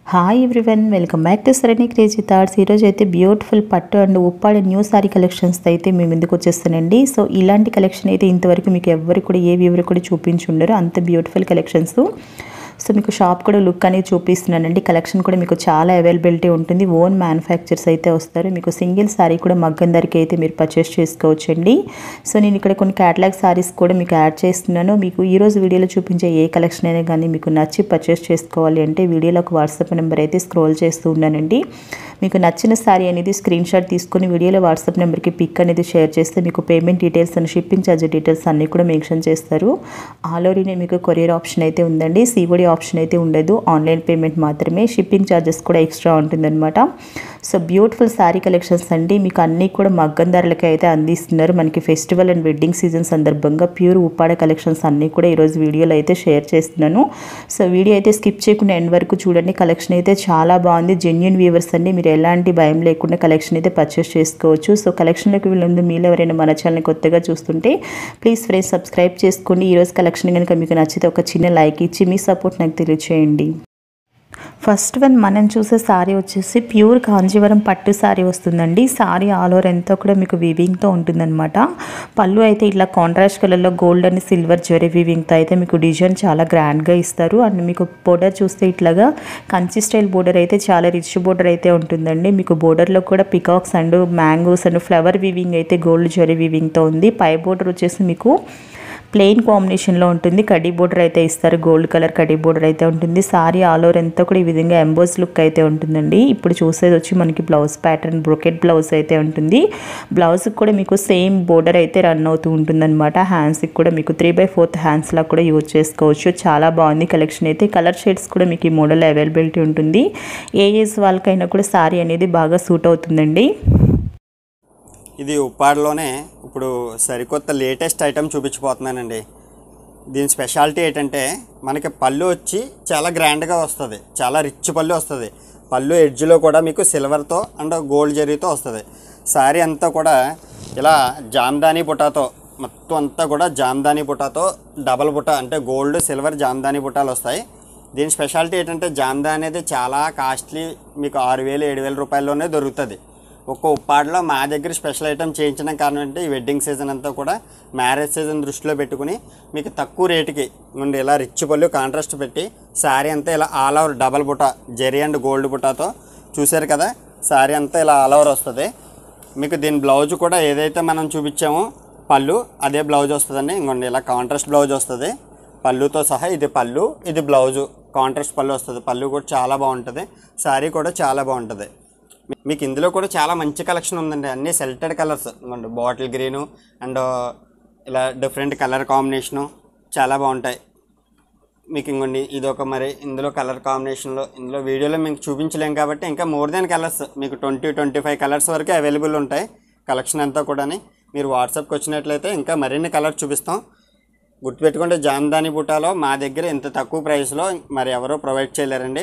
hi everyone welcome back to Sarani crazy thoughts ఈరోజు అయితే beautiful పట్టు and Uppada new sari collections అయితే మేము ముందుకు వచ్చేస్తానండి సో ఇలాంటి కలెక్షన్ అయితే ఇంతవరకు మీకు ఎవరు కూడా ఏ వివరు కూడా చూపించుండరు అంత బ్యూటిఫుల్ కలెక్షన్స్ సో మీకు షాప్ కూడా లుక్ అనేది చూపిస్తున్నానండి కలెక్షన్ కూడా మీకు చాలా అవైలబిలిటీ ఉంటుంది ఓన్ మ్యానుఫ్యాక్చర్స్ అయితే వస్తారు మీకు సింగిల్ శారీ కూడా మగ్గం ధరకి అయితే మీరు పర్చేస్ చేసుకోవచ్చండి సో నేను ఇక్కడ కొన్ని క్యాటలాగ్ శారీస్ కూడా మీకు యాడ్ చేస్తున్నాను మీకు ఈ రోజు వీడియోలో చూపించే ఏ కలెక్షన్ అయినా కానీ మీకు నచ్చి పర్చేస్ చేసుకోవాలి అంటే వీడియోలో ఒక వాట్సాప్ నెంబర్ అయితే స్క్రోల్ చేస్తూ ఉన్నానండి మీకు నచ్చిన శారీ అనేది స్క్రీన్ షాట్ తీసుకొని వీడియోలో వాట్సాప్ నెంబర్కి పిక్ అనేది షేర్ చేస్తే మీకు payment details and shipping charge details అన్నీ కూడా మెన్షన్ చేస్తారు ఆల్ ఓవర్ ఇండియా మీకు కొరియర్ ఆప్షన్ అయితే ఉందండి సిఓడి ఆప్షన్ అయితే ఉండదు ఆన్లైన్ పేమెంట్ మాత్రమే షిప్పింగ్ ఛార్జెస్ కూడా ఎక్స్ట్రా ఉంటుందన్నమాట సో బ్యూటిఫుల్ శారీ కలెక్షన్స్ అండి మీకు అన్నీ కూడా మగ్గం ధరలకి అయితే అందిస్తున్నారు మనకి ఫెస్టివల్ అండ్ వెడ్డింగ్ సీజన్ సందర్భంగా ప్యూర్ ఉప్పాడ కలెక్షన్స్ అన్నీ కూడా ఈరోజు వీడియోలో అయితే షేర్ చేస్తున్నాను సో వీడియో అయితే స్కిప్ చేయకుండా ఎండ్ వరకు చూడండి కలెక్షన్ అయితే చాలా బాగుంది జెన్యున్ వ్యూవర్స్ అండి మీరు ఎలాంటి భయం లేకుండా కలెక్షన్ అయితే పర్చేస్ చేసుకోవచ్చు సో కలెక్షన్లోకి వెళ్ళింది మీలో ఎవరైనా మన ఛానల్ కొత్తగా చూస్తుంటే ప్లీజ్ ఫ్రెండ్స్ సబ్స్క్రైబ్ చేసుకోండి ఈరోజు కలెక్షన్ కనుక మీకు నచ్చితే ఒక చిన్న లైక్ ఇచ్చి మీ సపోర్ట్ నాకు తెలియచేయండి ఫస్ట్ వన్ మనం చూసే శారీ వచ్చేసి ప్యూర్ కాంజీవరం పట్టు శారీ వస్తుందండి శారీ ఆల్ ఓవర్ ఎంతో కూడా మీకు వీవింగ్తో ఉంటుందన్నమాట పళ్ళు అయితే ఇట్లా కాంట్రాస్ట్ కలర్లో గోల్డ్ అండ్ సిల్వర్ జ్వరీ వీవింగ్తో అయితే మీకు డిజైన్ చాలా గ్రాండ్గా ఇస్తారు అండ్ మీకు బోర్డర్ చూస్తే ఇట్లాగా కంచి స్టైల్ బోర్డర్ అయితే చాలా రిచ్ బోర్డర్ అయితే ఉంటుందండి మీకు బోర్డర్లో కూడా peacocks and mangoes and flower weaving అయితే గోల్డ్ జ్వరీ వీవింగ్తో ఉంది పై బోర్డర్ వచ్చేసి మీకు ప్లెయిన్ కాంబినేషన్లో ఉంటుంది కడీ బోర్డర్ అయితే ఇస్తారు గోల్డ్ కలర్ కడీ బోర్డర్ అయితే ఉంటుంది సారీ ఆల్ ఓవర్ ఎంతో కూడా ఈ విధంగా ఎంబోస్ లుక్ అయితే ఉంటుందండి ఇప్పుడు చూసేది వచ్చి మనకి బ్లౌజ్ ప్యాటర్న్ బ్రొకెట్ బ్లౌజ్ అయితే ఉంటుంది బ్లౌజ్కి కూడా మీకు సేమ్ బోర్డర్ అయితే రన్ అవుతూ ఉంటుందన్నమాట హ్యాండ్స్కి కూడా మీకు త్రీ బై ఫోర్త్ హ్యాండ్స్లా కూడా యూజ్ చేసుకోవచ్చు చాలా బాగుంది కలెక్షన్ అయితే కలర్ షేడ్స్ కూడా మీకు ఈ మోడల్ అవైలబిలిటీ ఉంటుంది ఏ ఏజ్ వాళ్ళకైనా కూడా సారీ అనేది బాగా సూట్ అవుతుందండి ఇది ఉప్పాడలోనే ఇప్పుడు సరికొత్త లేటెస్ట్ ఐటెం చూపించిపోతున్నానండి దీని స్పెషాలిటీ ఏంటంటే మనకి పళ్ళు వచ్చి చాలా గ్రాండ్గా వస్తుంది చాలా రిచ్ పళ్ళు వస్తుంది పళ్ళు ఎడ్జ్లో కూడా మీకు సిల్వర్తో అండ్ గోల్డ్ జరీతో వస్తుంది శారీ అంతా కూడా ఇలా జామ్దాని బుటాతో మొత్తం అంతా కూడా జామ్దాని బుటాతో డబల్ బుట్ట అంటే గోల్డ్ సిల్వర్ జామ్దాని బుటాలు వస్తాయి దీని స్పెషాలిటీ ఏంటంటే జామ్దా అనేది చాలా కాస్ట్లీ మీకు ఆరు వేలు ఏడు వేల రూపాయల్లోనే దొరుకుతుంది ఒక్క ఉప్పాడలో మా దగ్గర స్పెషల్ ఐటమ్ చేయించడం కారణం అంటే ఈ వెడ్డింగ్ సీజన్ అంతా కూడా మ్యారేజ్ సీజన్ దృష్టిలో పెట్టుకుని మీకు తక్కువ రేటుకి నుండి ఇలా రిచ్ పళ్ళు కాంట్రాస్ట్ పెట్టి శారీ అంతా ఇలా ఆల్ ఓవర్ డబల్ బుట్ట జెరీ అండ్ గోల్డ్ బుటాతో చూశారు కదా శారీ అంతా ఇలా ఆల్ ఓవర్ వస్తుంది మీకు దీని బ్లౌజ్ కూడా ఏదైతే మనం చూపించామో పళ్ళు అదే బ్లౌజ్ వస్తుందండి ఇంకోండి ఇలా కాంట్రాస్ట్ బ్లౌజ్ వస్తుంది పళ్ళుతో సహా ఇది పళ్ళు ఇది బ్లౌజు కాంట్రాస్ట్ పళ్ళు వస్తుంది పళ్ళు కూడా చాలా బాగుంటుంది శారీ కూడా చాలా బాగుంటుంది మీకు ఇందులో కూడా చాలా మంచి కలెక్షన్ ఉందండి అన్ని సెలెక్టెడ్ కలర్స్ ఇదిగోండి బాటిల్ గ్రీను అండ్ ఇలా డిఫరెంట్ కలర్ కాంబినేషను చాలా బాగుంటాయి మీకు ఇంకోండి ఇది ఒక మరి ఇందులో కలర్ కాంబినేషన్లో ఇందులో వీడియోలో మీకు చూపించలేం కాబట్టి ఇంకా మోర్ దెన్ కలర్స్ మీకు ట్వంటీ ట్వంటీ ఫైవ్ కలర్స్ వరకు అవైలబుల్ ఉంటాయి కలెక్షన్ అంతా కూడాని మీరు వాట్సాప్కి వచ్చినట్లయితే ఇంకా మరిన్ని కలర్స్ చూపిస్తాం గుర్తుపెట్టుకుంటే జామ్దాని బుటాలో మా దగ్గర ఇంత తక్కువ ప్రైస్లో మరి ఎవరో ప్రొవైడ్ చేయలేరండి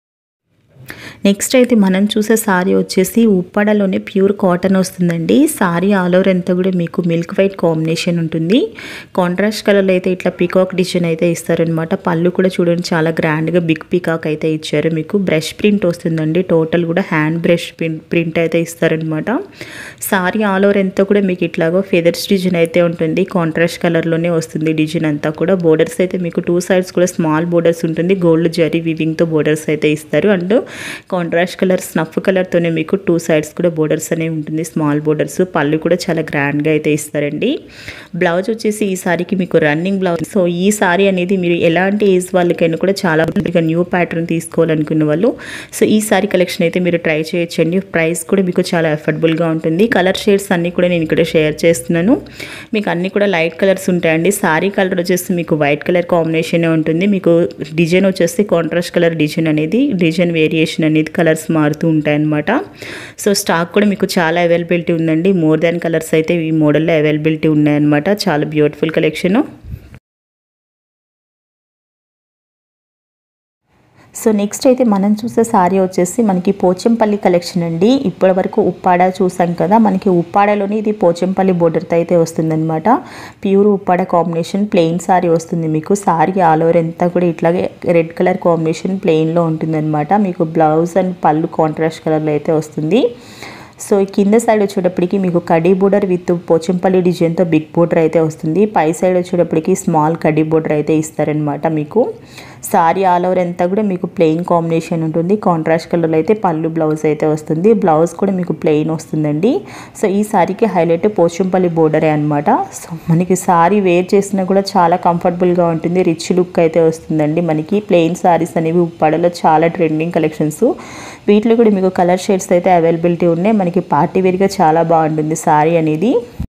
నెక్స్ట్ అయితే మనం చూసే సారీ వచ్చేసి ఉప్పాడలోనే ప్యూర్ కాటన్ వస్తుందండి సారీ ఆల్ ఓవర్ అంతా కూడా మీకు మిల్క్ వైట్ కాంబినేషన్ ఉంటుంది కాంట్రాస్ట్ కలర్లో అయితే ఇట్లా పికాక్ డిజైన్ అయితే ఇస్తారనమాట పళ్ళు కూడా చూడండి చాలా గ్రాండ్గా బిగ్ పికాక్ అయితే ఇచ్చారు మీకు బ్రష్ ప్రింట్ వస్తుందండి టోటల్ కూడా హ్యాండ్ బ్రష్ ప్రింట్ అయితే ఇస్తారనమాట సారీ ఆల్ ఓవర్ అంతా కూడా మీకు ఇట్లాగో ఫెదర్స్ డిజైన్ అయితే ఉంటుంది కాంట్రాస్ట్ కలర్లోనే వస్తుంది డిజైన్ అంతా కూడా బోర్డర్స్ అయితే మీకు టూ సైడ్స్ కూడా స్మాల్ బోర్డర్స్ ఉంటుంది గోల్డ్ జరీ వివింగ్తో బోర్డర్స్ అయితే ఇస్తారు అండ్ కాంట్రాస్ట్ కలర్ స్నఫ్ కలర్తోనే మీకు టూ సైడ్స్ కూడా బోర్డర్స్ అనేవి ఉంటుంది స్మాల్ బోర్డర్స్ పళ్ళు కూడా చాలా గ్రాండ్గా అయితే ఇస్తారండి బ్లౌజ్ వచ్చేసి ఈ సారీకి మీకు రన్నింగ్ బ్లౌజ్ సో ఈ సారీ అనేది మీరు ఎలాంటి ఏజ్ వాళ్ళకైనా కూడా చాలా న్యూ ప్యాటర్న్ తీసుకోవాలనుకున్న వాళ్ళు సో ఈ సారీ కలెక్షన్ అయితే మీరు ట్రై చేయొచ్చండి ప్రైస్ కూడా మీకు చాలా అఫోర్డబుల్గా ఉంటుంది కలర్ షేడ్స్ అన్నీ కూడా నేను ఇక్కడ షేర్ చేస్తున్నాను మీకు అన్నీ కూడా లైట్ కలర్స్ ఉంటాయండి సారీ కలర్ వచ్చేసి మీకు వైట్ కలర్ కాంబినేషన్ ఉంటుంది మీకు డిజైన్ వచ్చేసి కాంట్రాస్ట్ కలర్ డిజైన్ అనేది డిజైన్ వేరియేషన్ అనేది కలర్స్ మారుతూ ఉంటాయి అన్నమాట సో స్టాక్ కూడా మీకు చాలా అవైలబిలిటీ ఉందండి మోర్ దాన్ కలర్స్ అయితే ఈ మోడల్లో అవైలబిలిటీ ఉన్నాయన్నమాట చాలా బ్యూటిఫుల్ కలెక్షను సో నెక్స్ట్ అయితే మనం చూసే సారీ వచ్చేసి మనకి పోచంపల్లి కలెక్షన్ అండి ఇప్పటి వరకు ఉప్పాడ చూసాం కదా మనకి ఉప్పాడలోని ఇది పోచంపల్లి బోర్డర్తో అయితే వస్తుందన్నమాట pure Uppada combination plain sari వస్తుంది మీకు సారీ ఆల్ ఓవర్ అంతా కూడా ఇట్లాగే రెడ్ కలర్ కాంబినేషన్ ప్లెయిన్లో ఉంటుందన్నమాట మీకు బ్లౌజ్ అండ్ పళ్ళు కాంట్రాస్ట్ కలర్లో అయితే వస్తుంది సో ఈ కింద సైడ్ వచ్చేటప్పటికి మీకు కడీ బోర్డర్ విత్ పోచంపల్లి డిజైన్తో బిగ్ బోర్డర్ అయితే వస్తుంది పై సైడ్ వచ్చేటప్పటికి స్మాల్ కడీ బోర్డర్ అయితే ఇస్తారనమాట మీకు సారీ ఆల్ ఓవర్ అంతా కూడా మీకు ప్లెయిన్ కాంబినేషన్ ఉంటుంది కాంట్రాస్ట్ కలర్లో అయితే పళ్ళు బ్లౌజ్ అయితే వస్తుంది బ్లౌజ్ కూడా మీకు ప్లెయిన్ వస్తుందండి సో ఈ సారీకి హైలైట్ పోచంపల్లి బోర్డరే అనమాట సో మనకి సారీ వేర్ చేసినా కూడా చాలా కంఫర్టబుల్గా ఉంటుంది రిచ్ లుక్ అయితే వస్తుందండి మనకి ప్లెయిన్ సారీస్ అనేవి ఉప్పాడలో చాలా ట్రెండింగ్ కలెక్షన్స్ వీటిలో కూడా మీకు కలర్ షేడ్స్ అయితే అవైలబిలిటీ ఉన్నాయి మనకి పార్టీ వేర్గా చాలా బాగుంటుంది సారీ అనేది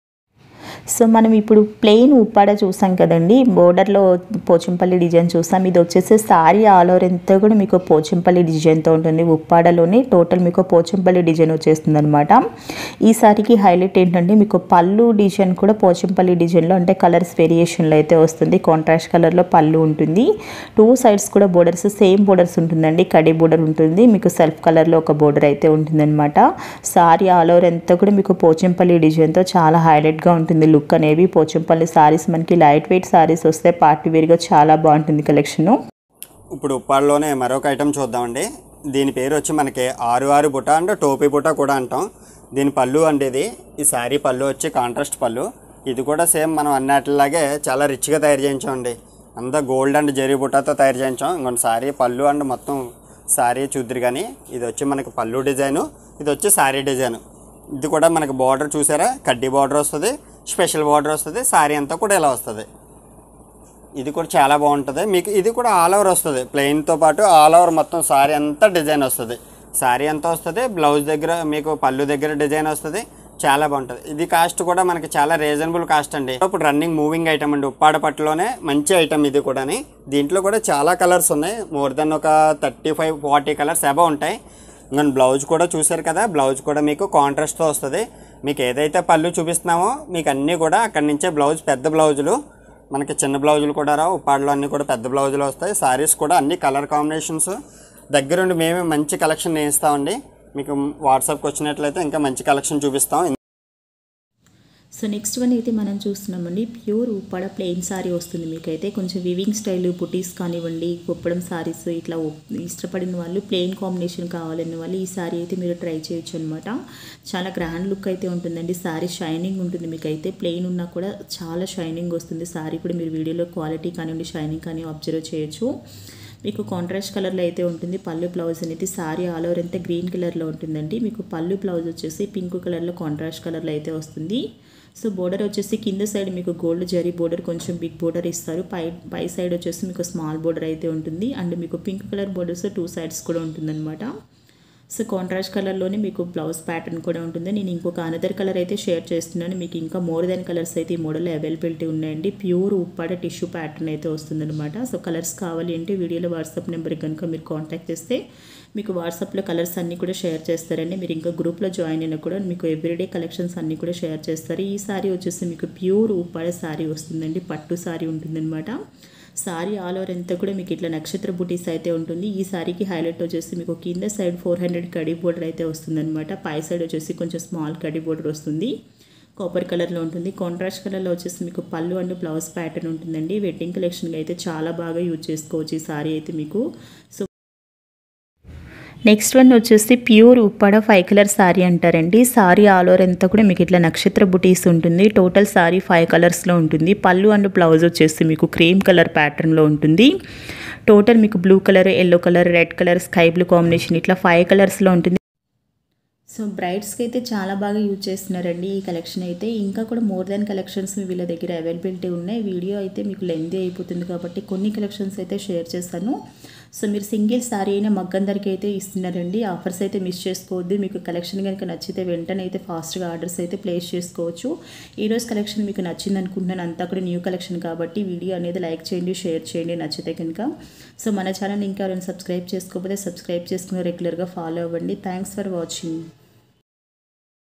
సో మనం ఇప్పుడు ప్లెయిన్ ఉప్పాడ చూసాం కదండి బోర్డర్లో పోచంపల్లి డిజైన్ చూసాం ఇది వచ్చేసి సారీ ఆల్ ఓవర్ అంతా కూడా మీకు పోచంపల్లి డిజైన్తో ఉంటుంది ఉప్పాడలోని టోటల్ మీకు పోచంపల్లి డిజైన్ వచ్చేస్తుంది అనమాట ఈ సారీకి హైలైట్ ఏంటంటే మీకు పళ్ళు డిజైన్ కూడా పోచంపల్లి డిజైన్లో అంటే కలర్స్ వేరియేషన్లో అయితే వస్తుంది కాంట్రాస్ట్ కలర్లో పళ్ళు ఉంటుంది టూ సైడ్స్ కూడా బోర్డర్స్ సేమ్ బోర్డర్స్ ఉంటుందండి కడి బోర్డర్ ఉంటుంది మీకు సెల్ఫ్ కలర్లో ఒక బోర్డర్ అయితే ఉంటుందన్నమాట సారీ ఆల్ ఓవర్ అంతా కూడా మీకు పోచంపల్లి డిజైన్తో చాలా హైలైట్గా ఉంటుంది లుక్ అనేవి పోచంపల్లి సారీస్ మనకి లైట్ వెయిట్ సారీస్ వస్తే పార్టీ వేర్గా చాలా బాగుంటుంది కలెక్షను ఇప్పుడు ఉప్పాడలోనే మరొక ఐటెం చూద్దామండి దీని పేరు వచ్చి మనకి ఆరు ఆరు బుట్ట అంటే టోపీ బుట్ట కూడా అంటాం దీని పళ్ళు అండి ఇది ఈ శారీ పళ్ళు వచ్చి కాంట్రాస్ట్ పళ్ళు ఇది కూడా సేమ్ మనం అన్నట్లాగే చాలా రిచ్గా తయారు చేయించామండి అంతా గోల్డ్ అండ్ జరీ బుట్టతో తయారు చేయించాం ఇంకొన్ని శారీ పళ్ళు అండ్ మొత్తం శారీ చూద్దరు కానీ ఇది వచ్చి మనకి పళ్ళు డిజైను ఇది వచ్చి శారీ డిజైను ఇది కూడా మనకి బార్డర్ చూసారా కడ్డీ బార్డర్ వస్తుంది స్పెషల్ బార్డర్ వస్తుంది శారీ అంతా కూడా ఇలా వస్తుంది ఇది కూడా చాలా బాగుంటుంది మీకు ఇది కూడా ఆల్ ఓవర్ వస్తుంది ప్లెయిన్తో పాటు ఆల్ ఓవర్ మొత్తం సారీ అంతా డిజైన్ వస్తుంది సారీ అంతా వస్తుంది బ్లౌజ్ దగ్గర మీకు పళ్ళు దగ్గర డిజైన్ వస్తుంది చాలా బాగుంటుంది ఇది కాస్ట్ కూడా మనకి చాలా రీజనబుల్ కాస్ట్ అండి ఇప్పుడు రన్నింగ్ మూవింగ్ ఐటమ్ అండి ఉప్పాడ పట్టులోనే మంచి ఐటమ్ ఇది కూడాని దీంట్లో కూడా చాలా కలర్స్ ఉన్నాయి మోర్ దెన్ ఒక thirty five forty colours above ఉంటాయి ఇంకా బ్లౌజ్ కూడా చూసారు కదా బ్లౌజ్ కూడా మీకు కాంట్రాస్ట్తో వస్తుంది మీకు ఏదైతే పళ్ళు చూపిస్తున్నామో మీకు అన్నీ కూడా అక్కడి నుంచే బ్లౌజ్ పెద్ద బ్లౌజులు మనకి చిన్న బ్లౌజులు కూడా రావు ఉప్పాడలో అన్నీ కూడా పెద్ద బ్లౌజులు వస్తాయి సారీస్ కూడా అన్ని కలర్ కాంబినేషన్స్ దగ్గరుండి మేమే మంచి కలెక్షన్ నేయిస్తామండి మీకు వాట్సాప్కి వచ్చినట్లయితే ఇంకా మంచి కలెక్షన్ చూపిస్తాం సో నెక్స్ట్ వన్ అయితే మనం చూస్తున్నామండి ప్యూర్ ఉప్పాడ ప్లెయిన్ సారీ వస్తుంది మీకైతే కొంచెం వివింగ్ స్టైల్ బుటీస్ కానివ్వండి కుప్పడం సారీస్ ఇట్లా ఒప్- ఇష్టపడిన వాళ్ళు ప్లెయిన్ కాంబినేషన్ కావాలన్న వాళ్ళు ఈ సారీ అయితే మీరు ట్రై చేయొచ్చు అనమాట చాలా గ్రాండ్ లుక్ అయితే ఉంటుందండి సారీ షైనింగ్ ఉంటుంది మీకైతే ప్లెయిన్ ఉన్నా కూడా చాలా షైనింగ్ వస్తుంది సారీ కూడా మీరు వీడియోలో క్వాలిటీ కానివ్వండి షైనింగ్ కానీ అబ్జర్వ్ చేయొచ్చు మీకు కాంట్రాస్ట్ కలర్లో అయితే ఉంటుంది పళ్ళు బ్లౌజ్ అనేది సారీ ఆల్ ఓవర్ అంతా గ్రీన్ కలర్లో ఉంటుందండి మీకు పళ్ళు బ్లౌజ్ వచ్చేసి పింక్ కలర్లో కాంట్రాస్ట్ కలర్లో అయితే వస్తుంది సో బోర్డర్ వచ్చేసి కింద సైడ్ మీకు గోల్డ్ జరీ బోర్డర్ కొంచెం బిగ్ బోర్డర్ ఇస్తారు పై పై సైడ్ వచ్చేసి మీకు స్మాల్ బోర్డర్ అయితే ఉంటుంది అండ్ మీకు pink colour borders two sides కూడా ఉంటుందన్నమాట సో కాంట్రాస్ట్ కలర్లోనే మీకు బ్లౌజ్ ప్యాటర్న్ కూడా ఉంటుంది నేను ఇంకొక అనదర్ కలర్ అయితే షేర్ చేస్తున్నాను మీకు ఇంకా మోర్ దెన్ కలర్స్ అయితే ఈ మోడల్ అవైలబిలిటీ ఉన్నాయండి ప్యూర్ ఉప్పాడ టిష్యూ ప్యాటర్న్ అయితే వస్తుందన్నమాట సో కలర్స్ కావాలి అంటే వీడియోలో వాట్సాప్ నెంబర్ కనుక మీరు కాంటాక్ట్ చేస్తే మీకు వాట్సాప్లో కలర్స్ అన్నీ కూడా షేర్ చేస్తారండి మీరు ఇంకా గ్రూప్లో జాయిన్ అయినా కూడా మీకు ఎవ్రీడే కలెక్షన్స్ అన్నీ కూడా షేర్ చేస్తారు ఈ సారీ వచ్చేసి మీకు ప్యూర్ ఉప్పాడ సారీ వస్తుందండి పట్టు సారీ ఉంటుందన్నమాట సారీ ఆల్ ఓవర్ అంతా కూడా మీకు ఇట్లా నక్షత్ర బుటీస్ అయితే ఉంటుంది ఈ సారీకి హైలైట్ వచ్చేసి మీకు కింద సైడ్ ఫోర్ హండ్రెడ్ కడీ బోర్డర్ అయితే వస్తుందన్నమాట పై సైడ్ వచ్చేసి కొంచెం స్మాల్ కడీ బోర్డర్ వస్తుంది కాపర్ కలర్లో ఉంటుంది కాంట్రాస్ట్ కలర్లో వచ్చేసి మీకు పళ్ళు అండ్ బ్లౌజ్ ప్యాటర్న్ ఉంటుందండి వెడ్డింగ్ కలెక్షన్కి అయితే చాలా బాగా యూజ్ చేసుకోవచ్చు ఈ సారీ అయితే మీకు సో నెక్స్ట్ వన్ వచ్చేసి pure Uppada five colour sari అంటారండి సారీ ఆల్ ఓవర్ అంతా కూడా మీకు ఇట్లా నక్షత్ర బుటీస్ ఉంటుంది టోటల్ సారీ ఫైవ్ కలర్స్లో ఉంటుంది పళ్ళు అండ్ బ్లౌజ్ వచ్చేసి మీకు క్రీమ్ కలర్ ప్యాటర్న్లో ఉంటుంది టోటల్ మీకు blue colour yellow colour red colour sky blue combination ఇట్లా ఫైవ్ కలర్స్లో ఉంటుంది సో బ్రైడ్స్కి అయితే చాలా బాగా యూజ్ చేస్తున్నారండి ఈ కలెక్షన్ అయితే ఇంకా కూడా మోర్ దాన్ కలెక్షన్స్ వీళ్ళ దగ్గర అవైలబిలిటీ ఉన్నాయి వీడియో అయితే మీకు లెంతీ అయిపోతుంది కాబట్టి కొన్ని కలెక్షన్స్ అయితే షేర్ చేస్తాను సో మీరు సింగిల్ సారీ అయినా మగ్గం ధరకి అయితే ఇస్తున్నారండి ఆఫర్స్ అయితే మిస్ చేసుకోవద్దు మీకు కలెక్షన్ కనుక నచ్చితే వెంటనే అయితే ఫాస్ట్గా ఆర్డర్స్ అయితే ప్లేస్ చేసుకోవచ్చు ఈరోజు కలెక్షన్ మీకు నచ్చింది అనుకుంటున్నాను అంతా కూడా న్యూ కలెక్షన్ కాబట్టి వీడియో అనేది లైక్ చేయండి షేర్ చేయండి నచ్చితే కనుక సో మన ఛానల్ ఇంకా ఎవరైనా సబ్స్క్రైబ్ చేసుకోకపోతే సబ్స్క్రైబ్ చేసుకుని రెగ్యులర్గా ఫాలో అవ్వండి థ్యాంక్స్ ఫర్ వాచింగ్